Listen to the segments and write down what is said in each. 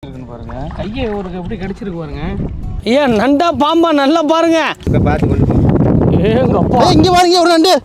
இருக்குன்னு பாருங்க கையை ஒரு எப்படி கடிச்சிருக்கு பாருங்க ஏன் நண்டா பாம்பா நல்லா பாருங்க இப்போ பார்த்து கொண்டு போ ஏங்கப்பா ஏய், இங்க பாருங்க ஒரு நண்டு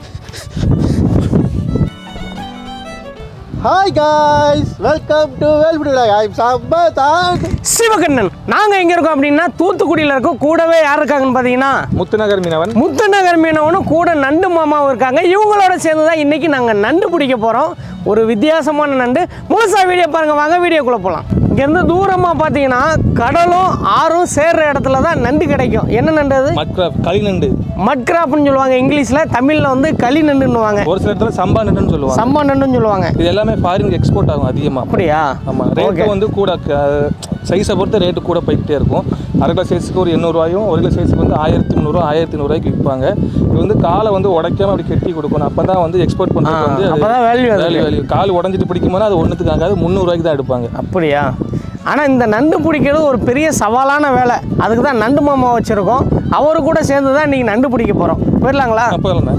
ஹாய் காய்ஸ் வெல்கம் டு வெல்புடி ஐம் சம்பதான் சிவகண்ணன் நாங்க எங்க இருக்கோம் அப்படின்னா தூத்துக்குடியில இருக்கோம் கூடவே யார் இருக்காங்கன்னு பாத்தீங்கன்னா முத்துநகர் மீனவன் முத்துநகர் மீனவனும் கூட நண்டு மாமாவும் இருக்காங்க இவங்களோட சேர்ந்து தான் இன்னைக்கு நாங்கள் நண்டு பிடிக்க போகிறோம் ஒரு வித்தியாசமான நண்டு முழுசா வீடியோ பாருங்க வாங்க வீடியோக்குள்ளே போகலாம் இங்கேருந்து தூரமாக பார்த்தீங்கன்னா கடலும் ஆறும் சேர்ற இடத்துல தான் நண்டு கிடைக்கும் என்ன நண்டு அது மட்கிராப் களிநண்டு மட்கிராப்னு சொல்லுவாங்க இங்கிலீஷில் தமிழில் வந்து களி நண்டுன்னுவாங்க ஒரு சில இடத்துல சம்பா நண்டுன்னு சொல்லுவாங்க சம்பா நண்டுன்னு சொல்லுவாங்க இது எல்லாமே ஃபாரினுக்கு எக்ஸ்போர்ட் ஆகும் அதிகமாக அப்படியா ஆமாம் ரேட்டு வந்து கூட சைஸை பொறுத்து ரேட்டு கூட போய்கிட்டே இருக்கும் அரை கிலோ சைஸுக்கு ஒரு எண்ணூறுவாயும் ஒரு கிலோ சைஸுக்கு வந்து ஆயிரத்தி முந்நூறுவா ஆயிரத்தி நூறுவாய்க்கு விற்பாங்க இது வந்து காலை வந்து உடைக்காம அப்படி கெட்டி கொடுக்கணும் அப்போ தான் வந்து எக்ஸ்போர்ட் பண்ணுறது வந்து அப்பதான் value அதுக்கு. வேல்யூ வேல்யூ கால் உடஞ்சிட்டு பிடிக்கும்போது அது ஒன்றுத்துக்கு ஆகாது முந்நூறுவாய்க்கு தான் எடுப்பாங்க அப்படியா ஆனால் இந்த நண்டு பிடிக்கிறது ஒரு பெரிய சவாலான வேலை அதுக்கு தான் நண்டு மாமா வச்சுருக்கோம் அவரு கூட சேர்ந்து தான் இன்றைக்கி நண்டு பிடிக்க போகிறோம் போயிடலாங்களா அப்போ இல்லைண்ணா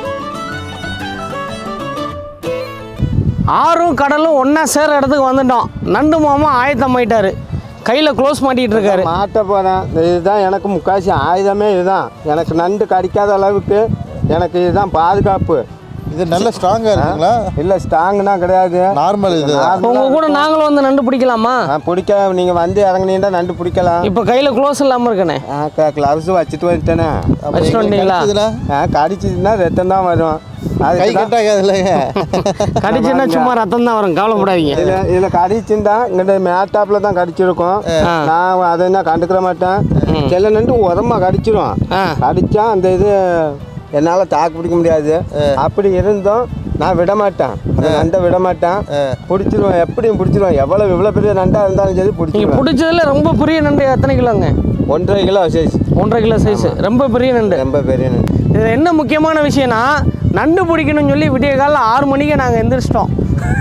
ஆறும் கடலும் ஒன்றா சேர இடத்துக்கு வந்துட்டோம் நண்டு மாமா ஆயத்தமாயிட்டாரு கையில் க்ளோஸ் மாட்டிகிட்டு இருக்காரு மாட்ட போகிறேன் இதுதான் எனக்கு முக்காசி ஆயுதமே இதுதான் எனக்கு நண்டு கடிக்காத அளவுக்கு எனக்கு இதுதான் பாதுகாப்பு இது நல்ல ஸ்ட்ராங்கா இருக்குங்களா இல்லை ஸ்ட்ராங்னா கிடையாது நார்மல் இது இப்போ உங்கள் கூட நாங்களும் வந்து நண்டு பிடிக்கலாமா நான் பிடிக்க நீங்கள் வந்து இறங்குனீங்கன்னா நண்டு பிடிக்கலாம் இப்போ கையில் க்ளோஸ் இல்லாமல் இருக்கனே க்ளவுஸ் வச்சுட்டு வந்துட்டேனே வச்சுட்டு வந்தீங்களா இதுல ஆ கடிச்சிதுன்னா ரத்தம் தான் வரும் கை அதுக்கு தான் கட்டாகாது இல்லைங்க கடிச்சுன்னா சும்மா ரத்தம் தான் வரும் கவலைப்படாதீங்க இதில் இதில் கடிச்சுருந்தா இங்கிட்ட மேட்டாப்பில் தான் கடிச்சிருக்கும் நான் அதை என்ன கண்டுக்கிற மாட்டேன் சில நண்டு உரமா கடிச்சிரும் ஆ. கடிச்சா அந்த இது என்னால் தாக்கு பிடிக்க முடியாது அப்படி இருந்தும் நான் விட மாட்டேன் அந்த நண்டை விட மாட்டேன் பிடிச்சிருவேன் எப்படியும் பிடிச்சிருவேன் எவ்வளோ இவ்வளோ பெரிய நண்டாக இருந்தாலும் சரி நீங்கள் பிடிச்சிருவேன் பிடிச்சதுல ரொம்ப பெரிய நண்டு எத்தனை கிலோங்க ஒன்றரை கிலோ சைஸ் ஒன்றரை கிலோ சைஸ் ரொம்ப பெரிய நண்டு ரொம்ப பெரிய நண்டு இது என்ன முக்கியமான விஷயம்னா நண்டு பிடிக்கணும்னு சொல்லி விடிய காலைல ஆறு மணிக்கு நாங்கள் எந்திரிச்சிட்டோம்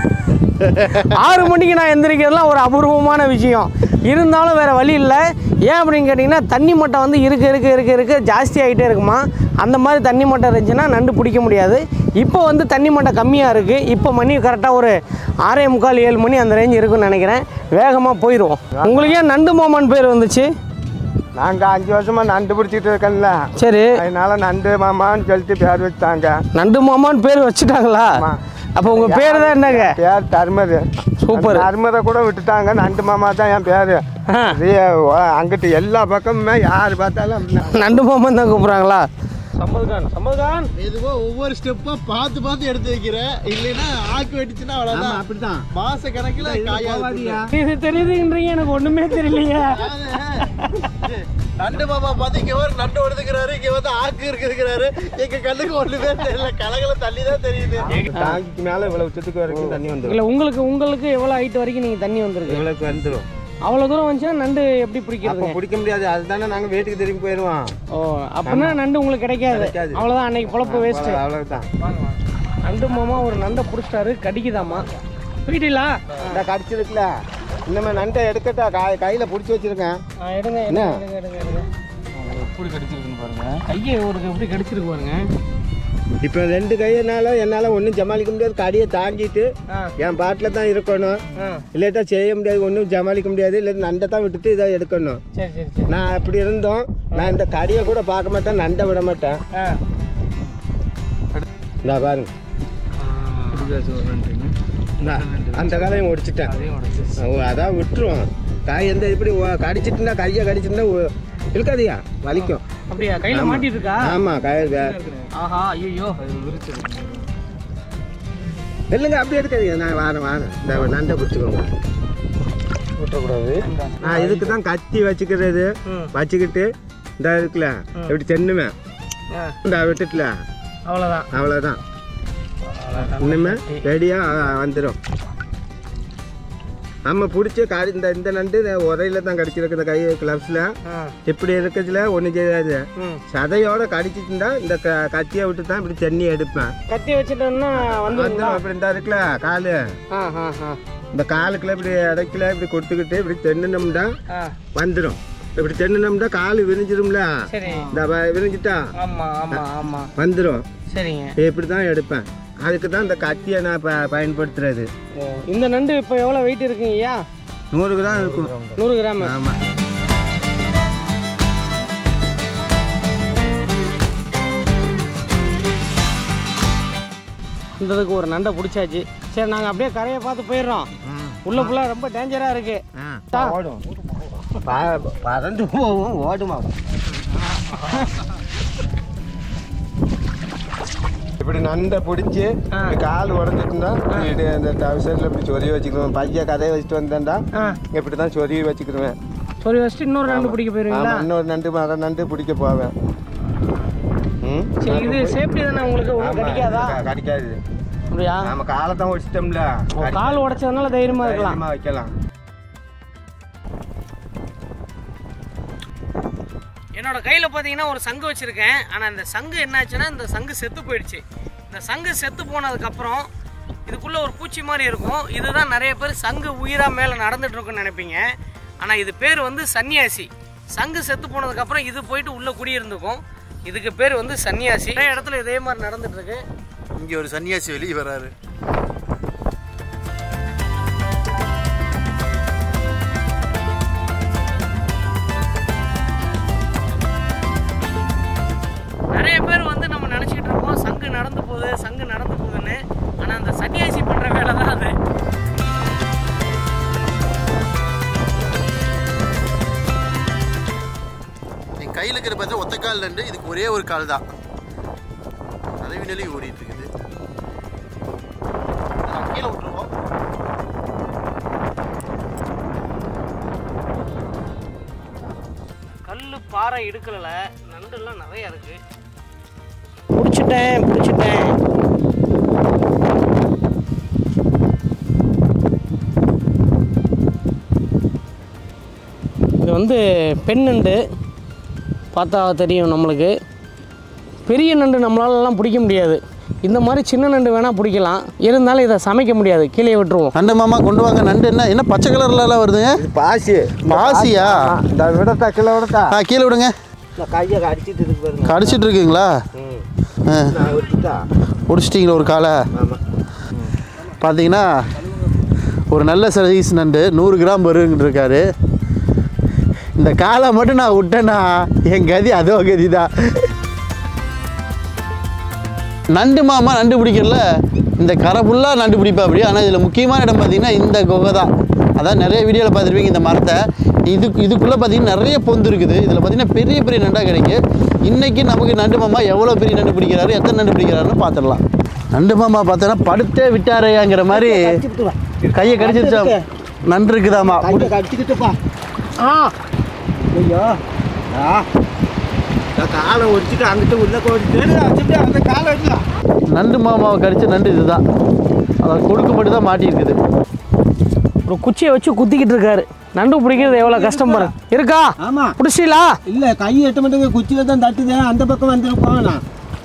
ஆறு மணிக்கு நான் எந்திரிக்கிறதுலாம் ஒரு அபூர்வமான விஷயம் இருந்தாலும் வேறு வழி இல்லை ஏன் அப்படின்னு கேட்டிங்கன்னா தண்ணி மட்டம் வந்து இருக்க இருக்க இருக்க இருக்க ஜாஸ்தி ஆகிட்டே இருக்குமா அந்த மாதிரி தண்ணி மட்டம் இருந்துச்சுன்னா நண்டு பிடிக்க முடியாது இப்போ வந்து தண்ணி மட்டம் கம்மியாக இருக்குது இப்போ மணி கரெக்டாக ஒரு ஆறே முக்கால் ஏழு மணி அந்த ரேஞ்ச் இருக்குன்னு நினைக்கிறேன் வேகமாக போயிடுவோம் உங்களுக்கு ஏன் நண்டு மாமான்னு பேர் வந்துச்சு நாங்கள் அஞ்சு வருஷமா நண்டு பிடிச்சிட்டு இருக்கேன்ல சரி அதனால நண்டு மாமான்னு சொல்லிட்டு பேர் வச்சாங்க நண்டு மாமான்னு பேர் வச்சுட்டாங்களா ஆமா. அப்போ உங்கள் பேர் தான் என்னங்க பேர் தர்மது சூப்பர். தர்மதை கூட விட்டுட்டாங்க நண்டு மாமா தான் என் பேரு ஆ. இது, ஓ, அங்கிட்டு எல்லா பக்கமுமே யார் பார்த்தாலும் அப்படிதான். நண்டு மாமன் தான் கூப்பிட்றாங்களா சம்பதுகான் சம்பதுகான் எதுவோ ஒவ்வொரு ஸ்டெப்பா பார்த்து பார்த்து எடுத்து வைக்கிறேன் இல்லைன்னா ஆக்கு வெடிச்சுன்னா அவ்வளவுதான் அப்படிதான் மாச கணக்குல காயாது இது தெரியுதுன்றீங்க எனக்கு ஒன்றுமே தெரியலையே நண்டு மாமா பார்த்து இங்க ஒரு நண்டு ஒடுத்துக்கிறாரு இங்க வந்து ஆக்கு இருக்குறாரு எங்க கண்ணுக்கு ஒண்ணுமே தெரியல கலகல தள்ளி தான் தெரியுது டாங்கிக்கு மேல இவ்வளவு உச்சத்துக்கு வரைக்கும் தண்ணி வந்துடும் இல்லை உங்களுக்கு உங்களுக்கு எவ்வளோ ஹைட் வரைக்கும் நீங்கள் தண்ணி வந்திருக்கு இவ்வளவுக்கு வந்துடும் அவ்வளோ தூரம் வந்துச்சுன்னா நண்டு எப்படி அப்ப பிடிக்கிறதுங்க பிடிக்க முடியாது அதுதானே நாங்க வீட்டுக்கு திரும்பி போயிடுவோம் ஓ அப்படின்னா நண்டு உங்களுக்கு கிடைக்காது கிடைக்காது. அவ்வளோதான் அன்னைக்கு பொழப்பு வேஸ்ட்டு அவ்வளவுதான் நண்டு மாமா ஒரு நண்டை பிடிச்சிட்டாரு கடிக்குதாமா போயிட்டீங்களா இந்த கடிச்சிருக்குல இந்த மாதிரி நண்டை எடுக்கட்டா கை கையில பிடிச்சி வச்சிருக்கேன் ஆ, எடுங்க என்ன? எடுங்க எடுங்க எடுங்க எப்படி கடிச்சிருக்குன்னு பாருங்க கையை ஒரு எப்படி கடிச்சிருக்கு பாருங்க இப்போ ரெண்டு கையினால என்னால் ஒன்றும் சமாளிக்க முடியாது கடியை தாங்கிட்டு ஆ. என் பாட்டில் தான் இருக்கணும் ஆ இல்லாட்டா செய்ய முடியாது ஒன்றும் சமாளிக்க முடியாது இல்லை நண்டை தான் விட்டுட்டு இதை எடுக்கணும் சரி சரி சரி நான் அப்படி இருந்தோம் நான் இந்த கடியை கூட பார்க்க மாட்டேன் நண்டை விட மாட்டேன் ஆ இந்த பாருங்க நான் அந்த காலையும் ஒடிச்சிட்டேன் ஓ, அதான் விட்டுருவோம் காய் எந்த இப்படி ஓ- கடிச்சிட்டுனா கையை கடிச்சிட்டுனா ஓ- இருக்காதியா வலிக்கும் அப்படியா கையில் மாட்டிட்டு இருக்கா ஆமாம் காய் வே- ஆஹா ஐயோ இல்லைங்க அப்படி எடுக்காதீங்க நான் வாரேன் வாரேன் இந்த நண்டை பிடிச்சிக்கோங்க விட்டக்கூடாது நான் இதுக்கு தான் கத்தி வச்சுக்கிறது வச்சுக்கிட்டு இந்த இருக்குல்ல இப்படி தென்னுவேன் இந்த விட்டுட்டுல அவ்வளோதான் அவ்வளோதான் இன்னுமே ரெடியாக வந்துடும் நம்ம பிடிச்ச காடி இந்த இந்த நண்டு உரையில தான் கடிச்சிருக்கு இந்த கை கிளப்ஸில் இப்படி இருக்கிறதுல ஒன்றும் செய்யாது சதையோட கடிச்சிட்டுருந்தா இந்த க கத்தியை விட்டு தான் இப்படி தண்ணி எடுப்பேன் கத்தி வச்சுட்டோம்னா வந்துருங்களா வந்துடும் இப்படி இந்த இருக்குல்ல காலு ஆ ஆ ஆ இந்த காலுக்குள்ள இப்படி இடைக்கல இப்படி கொடுத்துக்கிட்டு இப்படி தென்னுனோம்னா ஆ வந்துடும் இப்படி தென்னுனோம்னா கால் விரிஞ்சிரும்ல சரி இந்த வ- விரிஞ்சிட்டா ஆமாம் ஆமாம் ஆமாம் வந்துடும் சரிங்க இப்படி தான் எடுப்பேன் அதுக்கு தான் இந்த கத்தியை நான் ப பயன்படுத்துறது ஓ இந்த நண்டு இப்போ எவ்வளோ வெயிட் இருக்குங்க ஐயா நூறு கிராம் இருக்கும் நூறு கிராம் ஆமாம் இந்த இதுக்கு ஒரு நண்டை பிடிச்சாச்சு சரி நாங்கள் அப்படியே கரையை பார்த்து போயிடுறோம் உள்ள ஃபுல்லாக ரொம்ப டேஞ்சராக இருக்கு தா. ஓடும் ப- பறந்து போகும் ஓடுமா இப்படி நண்டை பிடிச்சி கால் உடஞ்சிட்டுனா இப்படி அந்த டவுசரில் இப்படி சொருகி வச்சுக்கிடுவேன் பையன் கதையை வச்சுட்டு வந்தேன்டா ஆ இப்படி தான் சொருகி வச்சுக்கிடுவேன் சொல்லி வச்சுட்டு இன்னொரு நண்டு பிடிக்க போயிருவீங்களா ஆமாம் இன்னொரு நண்டு மர நண்டு பிடிக்க போவேன் ம் சரி இது சேஃப்டி தானே உங்களுக்கு ஒன்றும் கிடைக்காதா க- கிடைக்காது அப்படியா நம்ம காலை தான் வச்சுட்டோம்ல ஓ, கால் உடைச்சதுனால தைரியமா இருக்கலாம் தைரியமா வைக்கலாம் என்னோட கையில் பார்த்தீங்கன்னா ஒரு சங்கு வச்சுருக்கேன் ஆனால் இந்த சங்கு என்னாச்சுன்னா இந்த சங்கு செத்து போயிடுச்சு இந்த சங்கு செத்து போனதுக்கப்புறம் இதுக்குள்ளே ஒரு பூச்சி மாதிரி இருக்கும் இதுதான் நிறைய பேர் சங்கு உயிராக மேலே நடந்துட்டு இருக்குன்னு நினைப்பீங்க ஆனால் இது பேர் வந்து சன்னியாசி சங்கு செத்து போனதுக்கப்புறம் இது போயிட்டு உள்ளே குடியிருந்துக்கும் இதுக்கு பேர் வந்து சன்னியாசி நிறைய இடத்துல இதே மாதிரி நடந்துட்டு இருக்கு இங்க ஒரு சன்னியாசி வெளியே வராரு நிறைய பேர் வந்து நம்ம நினச்சிக்கிட்டு இருக்கோம் சங்கு நடந்து போகுது சங்கு நடந்து போகுதுன்னு ஆனால் அந்த சன்னியாசி பண்ணுற வேலை தான் அது என் கையில் இருக்கிற பார்த்தா ஒத்த கால் நண்டு இதுக்கு ஒரே ஒரு கால் தான் நலவி நலவி ஓடிட்டு இருக்குது இதை நம்ம கீழே விட்டுருவோம் கல் பாறை இடுக்கல நண்டுலாம் நிறைய இருக்கு பிடிச்சிட்டேன் பிடிச்சிட்டேன் இது வந்து பெண் நண்டு பார்த்தா தெரியும் நம்மளுக்கு பெரிய நண்டு நம்மளாலலாம் பிடிக்க முடியாது இந்த மாதிரி சின்ன நண்டு வேணால் பிடிக்கலாம் இருந்தாலும் இதை சமைக்க முடியாது கீழே விட்டுருவோம் நண்டு மாமா கொண்டு வாங்க நண்டு என்ன என்ன பச்சை கலர்லலாம் வருதுங்க இது பாசி பாசியா? ஆ, இந்த விடத்தா கிலோ விடத்தா ஆ கீழே விடுங்க நான் கையை அடிச்சிட்டு இருக்கு பாருங்க கடிச்சிட்டு இருக்குங்களா ம் ஆ நான் விட்டுட்டா முடிச்சிட்டிங்களா ஒரு காலை ஆமாம் பார்த்தீங்கன்னா ஒரு நல்ல சைஸ் நண்டு நூறு கிராம் வருங்கிட்டு இருக்காரு இந்த காலை மட்டும் நான் விட்டேன்னா என் கதி அதோ கதி தான் நண்டு மாமா நண்டு பிடிக்கிறதுல இந்த கரை ஃபுல்லாக நண்டு பிடிப்பா அப்படி ஆனால் இதில் முக்கியமான இடம் பார்த்தீங்கன்னா இந்த குகை தான் அதான் நிறைய வீடியோவில் பார்த்துருப்பீங்க இந்த மரத்தை இது இதுக்குள்ளே பார்த்தீங்கன்னா நிறைய பொந்து இருக்குது இதில் பார்த்தீங்கன்னா பெரிய பெரிய நண்டாக கிடைக்கும் இன்றைக்கி நமக்கு நண்டு மாமா எவ்வளோ பெரிய நண்டு பிடிக்கிறாரு எத்தனை நண்டு பிடிக்கிறாருன்னு பார்த்துடலாம் நண்டு மாமா பார்த்தோன்னா படுத்தே விட்டாரேங்கிற மாதிரி கையை கடிச்சிருச்சா நன்று இருக்குதாமா கையை கடிச்சிக்கிட்டுப்பா ஆ ஐயோ ஆ நான் காலை ஒடிச்சிட்டு அங்கிட்டு உள்ள கோடிட்டு வச்சுட்டு அந்த காலை வச்சுலாம் நண்டு மாமாவை கடிச்ச நண்டு இதுதான் அதை கொடுக்கப்பட்டு தான் மாட்டியிருக்குது ஒரு குச்சியை வச்சு குத்திக்கிட்டு இருக்காரு நண்டு பிடிக்கிறது எவ்வளோ கஷ்டம் பாருங்க இருக்கா ஆமாம் பிடிச்சிங்களா இல்லை கை எட்ட மட்டும் குச்சியில் தான் தட்டுது அந்த பக்கம் வந்துருப்போம் நான்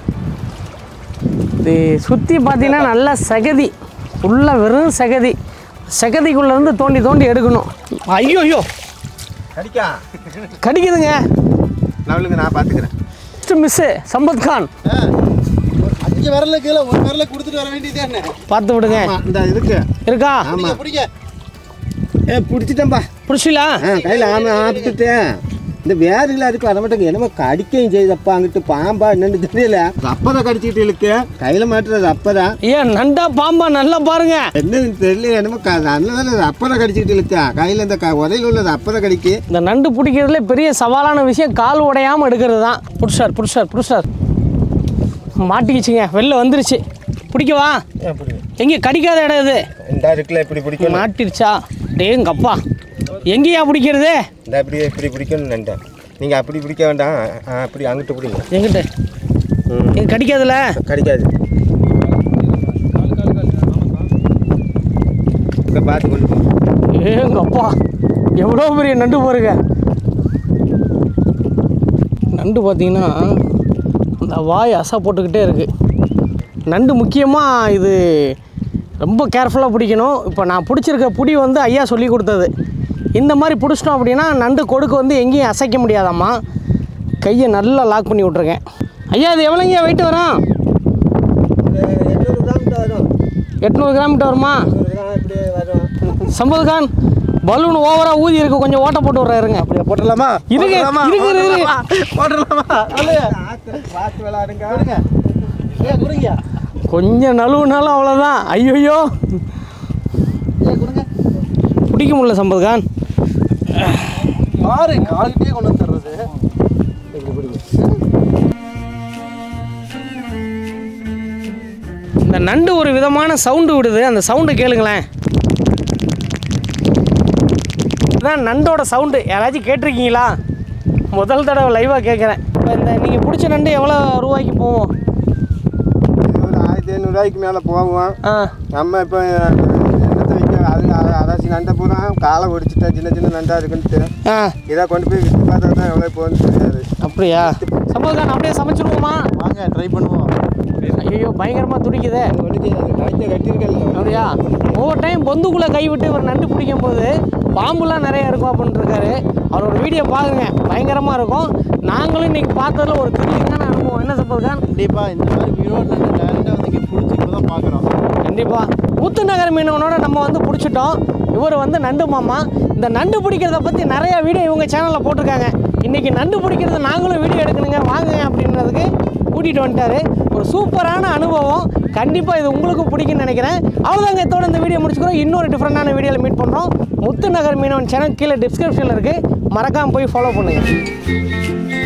இது சுற்றி பார்த்தீங்கன்னா நல்ல சகதி ஃபுல்லாக வெறும் சகதி சகதிக்குள்ளேருந்து தோண்டி தோண்டி எடுக்கணும் ஐயோ ஐயோ கடிக்கா கடிக்குதுங்க நம்மளுக்கு நான் பார்த்துக்கிறேன் ஃபஸ்ட்டு மிஸ்ஸு சம்பத் கான் அஞ்சு விரல கீழே ஒரு விரல கொடுத்துட்டு வர வேண்டியது என்ன பார்த்து விடுங்க இந்த இதுக்கு இருக்கா ஆமாம் பிடிங்க ஏ பிடிச்சிட்டேன்பா பிடிச்சிலா ஆ கையில் ஆமாம் ஆப்பிட்டுட்டேன் இந்த வேறுல அதுக்கு வர மாட்டேங்க என்னமோ கடிக்கவும் செய்யுதப்பா அங்கிட்டு பாம்பா என்னன்னு தெரியல ரப்பதான் கடிச்சிக்கிட்டு இருக்கு கையில் மாட்டுறது ரப்பதான் ஏன் நண்டா பாம்பா நல்லா பாருங்க என்னன்னு தெரியல என்னமோ க நல்லதானே ரப்பதான் கடிச்சிக்கிட்டு இருக்கா கையில் இந்த க உரையில் உள்ளது அப்பதான் கடிக்கு இந்த நண்டு பிடிக்கிறதுல பெரிய சவாலான விஷயம் கால் உடையாமல் எடுக்கிறது தான் புடிச்சார் புடிச்சார் புடிச்சார் மாட்டிக்கிச்சுங்க வெளில வந்துருச்சு பிடிக்கவா எங்கே கடிக்காத இடம் இது இந்த இருக்குல்ல இப்படி பிடிக்கணும் மாட்டிருச்சா டேங்கப்பா எங்கேயா பிடிக்கிறது இந்த இப்படி இப்படி பிடிக்கணும் நண்டை நீங்கள் அப்படி பிடிக்க வேண்டாம் ஆ, அப்படி அங்கிட்டு பிடிங்க எங்கிட்ட ம் எங்க கடிக்காதுல கடிக்காது இப்போ பார்த்து கொண்டு போ ஏங்கப்பா எவ்வளோ பெரிய நண்டு பாருங்க நண்டு பார்த்தீங்கன்னா அந்த வாய் அசை போட்டுக்கிட்டே இருக்குது நண்டு முக்கியமாக இது ரொம்ப கேர்ஃபுல்லாக பிடிக்கணும் இப்போ நான் பிடிச்சிருக்க புடி வந்து ஐயா சொல்லி கொடுத்தது இந்த மாதிரி பிடிச்சிட்டோம் அப்படின்னா நண்டு கொடுக்கு வந்து எங்கேயும் அசைக்க முடியாதாம்மா கையை நல்லா லாக் பண்ணி விட்ருக்கேன் ஐயா இது எவ்வளோங்க வெயிட் வரும் எண்ணூறு கிராம் வரும் எட்நூறு கிராம் வருமா நூறு கிராம் இப்படி வரும் சம்பது கான் பலூன் ஓவரா ஊதி இருக்கு கொஞ்சம் ஓட்ட போட்டு விட்றாருங்க அப்படியே போட்டுடலாமா இருக்கு, போட்டுடலாமா? இருக்கு, இருக்கு. போட்டுடலாமா சொல்லுங்க பார்த்து விளாடுங்க கொடுங்க ஏ கொடுங்க கொஞ்சம் நழுவுனாலும் அவ்வளோதான் ஐயோ ஏ கொடுங்க பிடிக்க முடியல சம்பத்கான் பாரு கால்கிட்டே கொண்டு வந்து தர்றது இந்த நண்டு ஒரு விதமான சவுண்டு விடுது அந்த சவுண்டு கேளுங்களேன் இதான் நண்டோட சவுண்டு யாராச்சும் கேட்டிருக்கீங்களா முதல் தடவை லைவாக கேட்குறேன் இப்போ இந்த நீங்கள் பிடிச்ச நண்டு எவ்வளோ ரூபாய்க்கு போவோம் இது ஒரு ஆயிரத்தி ஐநூறுரூவாய்க்கு மேலே போவோம் ஆ நம்ம இப்போ என்னத்தை வைக்க அது அ- அரைச்சி நண்டை பூரா காலை ஒடிச்சிட்டா சின்ன சின்ன நண்டா இருக்குன்ட்டு ஆ இதை கொண்டு போய் விற்று பார்த்தா தான் எவ்வளோ போகுதுன்னு தெரியாது அப்படியா சம்பத்கான் அப்படியே சமைச்சிருவோமா வாங்க ட்ரை பண்ணுவோம் ஐயோ பயங்கரமாக துடிக்குதே ஒன்றுக்கு கழுத்தை கட்டியிருக்கல அப்படியா ஒவ்வொரு டைம் பொந்துக்குள்ளே கை விட்டு ஒரு நண்டு பிடிக்கும் போது பாம்புலாம் நிறைய இருக்கும் அப்படின்ட்டு இருக்காரு அவரோட வீடியோ பாருங்க பயங்கரமாக இருக்கும் நாங்களும் இன்னைக்கு பார்த்ததுல ஒரு த்ரில்லிங்கான அனுபவம் என்ன சம்பத்கான் கண்டிப்பாக இந்த மாதிரி வீரோடு நண்டு டேரெக்டாக வந்து இங்கே பிடிச்சி இப்போ தான் பார்க்குறோம் கண்டிப்பாக ஊத்துநகர் மீனவனோட நம்ம வந்து பிடிச்சிட்டோம் இவர் வந்து நண்டு மாமா இந்த நண்டு பிடிக்கிறத பற்றி நிறைய வீடியோ இவங்க சேனலில் போட்டிருக்காங்க இன்றைக்கி நண்டு பிடிக்கிறது நாங்களும் வீடியோ எடுக்கணுங்க வாங்க அப்படின்றதுக்கு கூட்டிகிட்டு வந்துட்டாரு ஒரு சூப்பரான அனுபவம் கண்டிப்பாக இது உங்களுக்கும் பிடிக்கும்னு நினைக்கிறேன் அவ்வளோதாங்க இதோட இந்த வீடியோ முடிச்சுக்கிறோம் இன்னொரு டிஃப்ரெண்டான வீடியோவில் மீட் பண்ணுறோம் முத்துநகர் மீனவன் சேனல் கீழே டிஸ்கிரிப்ஷனில் இருக்குது மறக்காமல் போய் ஃபாலோ பண்ணுங்கள்